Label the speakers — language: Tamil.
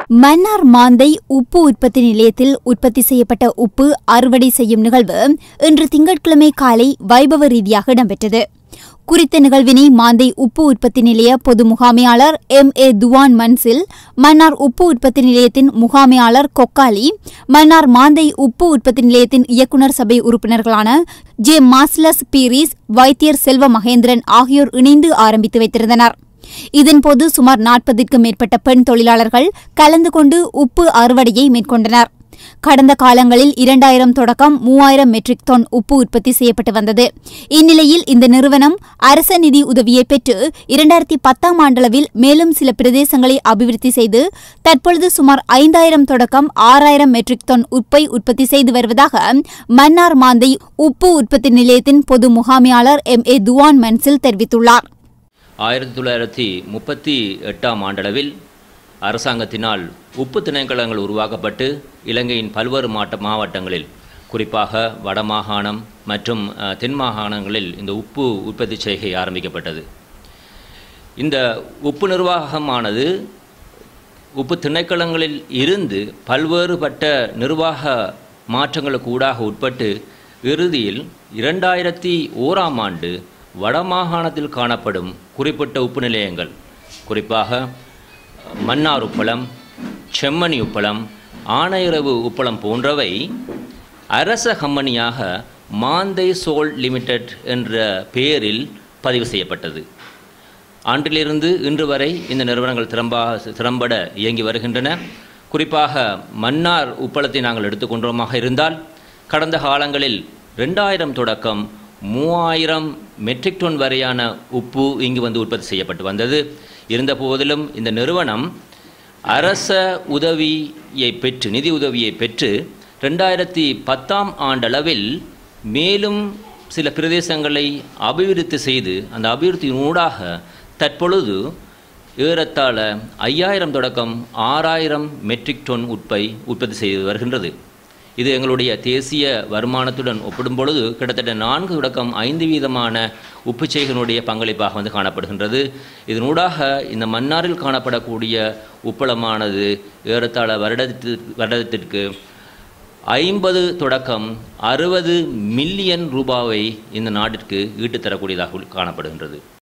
Speaker 1: மன்னார் மாந்தை உப்பு உற்பத்தி நிலையத்தில் உற்பத்தி செய்யப்பட்ட உப்பு அறுவடை செய்யும் நிகழ்வு இன்று திங்கட்கிழமை காலை வைபவ ரீதியாக இடம்பெற்றது குறித்த நிகழ்வினை மாந்தை உப்பு உற்பத்தி நிலைய பொது முகாமையாளர் எம் ஏ துவான் மன்சில் மன்னார் உப்பு உற்பத்தி நிலையத்தின் முகாமையாளர் கொக்காலி மன்னார் மாந்தை உப்பு உற்பத்தி நிலையத்தின் இயக்குநர் சபை உறுப்பினர்களான ஜே மாஸ்லஸ் பீரிஸ் வைத்தியர் செல்வ மகேந்திரன் ஆகியோர் இணைந்து ஆரம்பித்து வைத்திருந்தனர் இதன்போது சுமார் நாற்பதுக்கும் மேற்பட்ட பெண் தொழிலாளர்கள் கலந்து கொண்டு உப்பு அறுவடையை மேற்கொண்டனர் கடந்த காலங்களில் இரண்டாயிரம் தொடக்கம் மூவாயிரம் மெட்ரிக் டன் உப்பு உற்பத்தி செய்யப்பட்டு வந்தது இந்நிலையில் இந்த நிறுவனம் அரச நிதி உதவியை பெற்று இரண்டாயிரத்தி பத்தாம் ஆண்டளவில் மேலும் சில பிரதேசங்களை அபிவிருத்தி செய்து தற்பொழுது சுமார் ஐந்தாயிரம் தொடக்கம் ஆறாயிரம் மெட்ரிக் டன் உப்பை உற்பத்தி செய்து வருவதாக மன்னார் மாந்தை உப்பு உற்பத்தி நிலையத்தின் பொது முகாமையாளர் எம் ஏ துவான் மன்சில் தெரிவித்துள்ளார்
Speaker 2: ஆயிரத்தி தொள்ளாயிரத்தி முப்பத்தி எட்டாம் ஆண்டளவில் அரசாங்கத்தினால் உப்பு திணைக்களங்கள் உருவாக்கப்பட்டு இலங்கையின் பல்வேறு மாட்ட மாவட்டங்களில் குறிப்பாக வடமாகாணம் மற்றும் அஹ், தென் மாகாணங்களில் இந்த உப்பு உற்பத்தி செய்கை ஆரம்பிக்கப்பட்டது இந்த உப்பு நிர்வாகமானது உப்பு திணைக்களங்களில் இருந்து பல்வேறுபட்ட நிர்வாக மாற்றங்களுக்கு ஊடாக உட்பட்டு இறுதியில் இரண்டாயிரத்தி ஓராம் ஆண்டு வடமாகாணத்தில் காணப்படும் குறிப்பிட்ட உப்பு நிலையங்கள் குறிப்பாக மன்னார் உப்பளம் செம்மணி உப்பளம் ஆனையிறவு உப்பளம் போன்றவை அரச கம்பெனியாக மாந்தை சோல் லிமிடெட் என்ற பெயரில் பதிவு செய்யப்பட்டது ஆண்டிலிருந்து இன்று வரை இந்த நிறுவனங்கள் திறம்பா திறம்பட இயங்கி வருகின்றன குறிப்பாக மன்னார் உப்பளத்தை நாங்கள் எடுத்துக்கொண்டோமாக இருந்தால் கடந்த காலங்களில் ரெண்டாயிரம் தொடக்கம் மூவாயிரம் மெட்ரிக் டன் வரையான உப்பு இங்கு வந்து உற்பத்தி செய்யப்பட்டு வந்தது இருந்த போதிலும் இந்த நிறுவனம் அரச உதவியை பெற்று நிதி உதவியை பெற்று ரெண்டாயிரத்தி பத்தாம் ஆண்டளவில் மேலும் சில பிரதேசங்களை அபிவிருத்தி செய்து அந்த அபிவிருத்தியின் ஊடாக தற்பொழுது ஏறத்தாழ ஐயாயிரம் தொடக்கம் ஆறாயிரம் மெட்ரிக் டன் உட்பை உற்பத்தி செய்து வருகின்றது இது எங்களுடைய தேசிய வருமானத்துடன் ஒப்பிடும் பொழுது கிட்டத்தட்ட நான்கு தொடக்கம் ஐந்து வீதமான உப்புச்செய்கனுடைய பங்களிப்பாக வந்து காணப்படுகின்றது இதனூடாக இந்த மன்னாரில் காணப்படக்கூடிய உப்பளமானது ஏறத்தாழ வருடத்து வருடத்திற்கு ஐம்பது தொடக்கம் அறுபது மில்லியன் ரூபாவை இந்த நாட்டிற்கு ஈட்டுத் தரக்கூடியதாக காணப்படுகின்றது